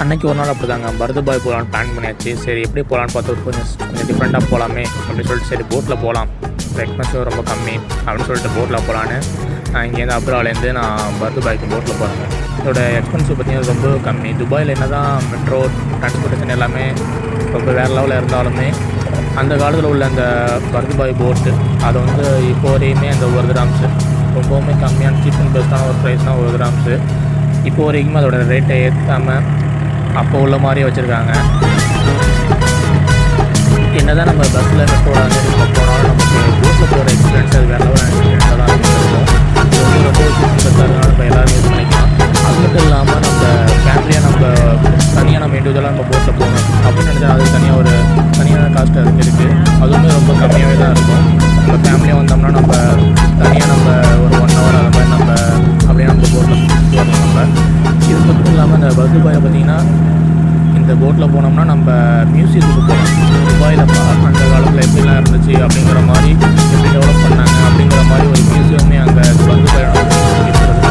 அன்னைக்கு ஒரு நாள் அப்படி தாங்க பரதுபாய் போகலான்னு பிளான் பண்ணியாச்சு சரி எப்படி போகலான்னு பார்த்து ஒரு கொஞ்சம் கொஞ்சம் டிஃப்ரெண்ட்டாக போகலாமே அப்படின்னு சொல்லிட்டு சரி போட்டில் போகலாம் எக்ஸ்பென்சிவ் ரொம்ப கம்மி அப்படின்னு சொல்லிட்டு போட்டில் போகலான்னு நான் இங்கேருந்து அப்ராலேருந்து நான் பரதுபாய்க்கு போட்டில் போகிறேங்க இதோட எக்ஸ்பென்சிவ் பார்த்தீங்கன்னா ரொம்ப கம்மி துபாயில் என்ன தான் மெட்ரோ டிரான்ஸ்போர்ட்டேஷன் எல்லாமே ரொம்ப வேறு லெவலில் இருந்தாலுமே அந்த காலத்தில் உள்ள அந்த பரதுபாய் போட்டு அது வந்து இப்போ வரையுமே அந்த ஒரு கிராம்ஸு ரொம்பவுமே கம்மியான சீப் அண்ட் பெஸ்ட்டான ஒரு ப்ரைஸ் தான் ஒரு கிராம்ஸு இப்போ வரைக்குமே அதோட ரேட்டை ஏற்றாமல் அப்போ உள்ள மாதிரியே வச்சுருக்காங்க என்ன தான் நம்ம பஸ்ஸில் மெட்ரோட அந்த மாதிரி நம்ம போனாலும் நமக்கு போட்டில் போகிற எக்ஸ்பீரியன்ஸ் அது வேறு லெவல் எக்ஸ்பீரியன்ஸாக தான் இருக்கும் இது வந்து ரொம்ப சீப் பெஸ்ட்டாக நம்ம எல்லோரும் யூஸ் பண்ணிக்கலாம் அது மட்டும் இல்லாமல் நம்ம ஃபேமிலியாக நம்ம தனியாக நம்ம இண்டிவிஜுவலாக நம்ம போட்டில் போகணும் அப்படின்னு நினச்சா அது தனியாக ஒரு தனியான காஸ்ட் அதுக்கு இருக்குது அதுவுமே ரொம்ப கம்மியாகவே தான் இருக்கும் நம்ம ஃபேமிலியாக வந்தோம்னா நம்ம தனியாக நம்ம ஒரு ஒன் ஹவர் அந்த மாதிரி நம்ம அப்படியே நம்ம போட்டில் போகணும் நம்ம இது மட்டும் இல்லாமல் இந்த பர்துபாயில் பார்த்தீங்கன்னா இந்த போட்டில் போனோம்னா நம்ம மியூசியத்துக்கு போகலாம் துபாயில் அந்த காலத்தில் எப்படிலாம் இருந்துச்சு அப்படிங்கிற மாதிரி எப்படி டெவலப் பண்ணாங்க அப்படிங்கிற மாதிரி ஒரு மியூசியமே அங்கே பர்துபாயில் இருக்கிறது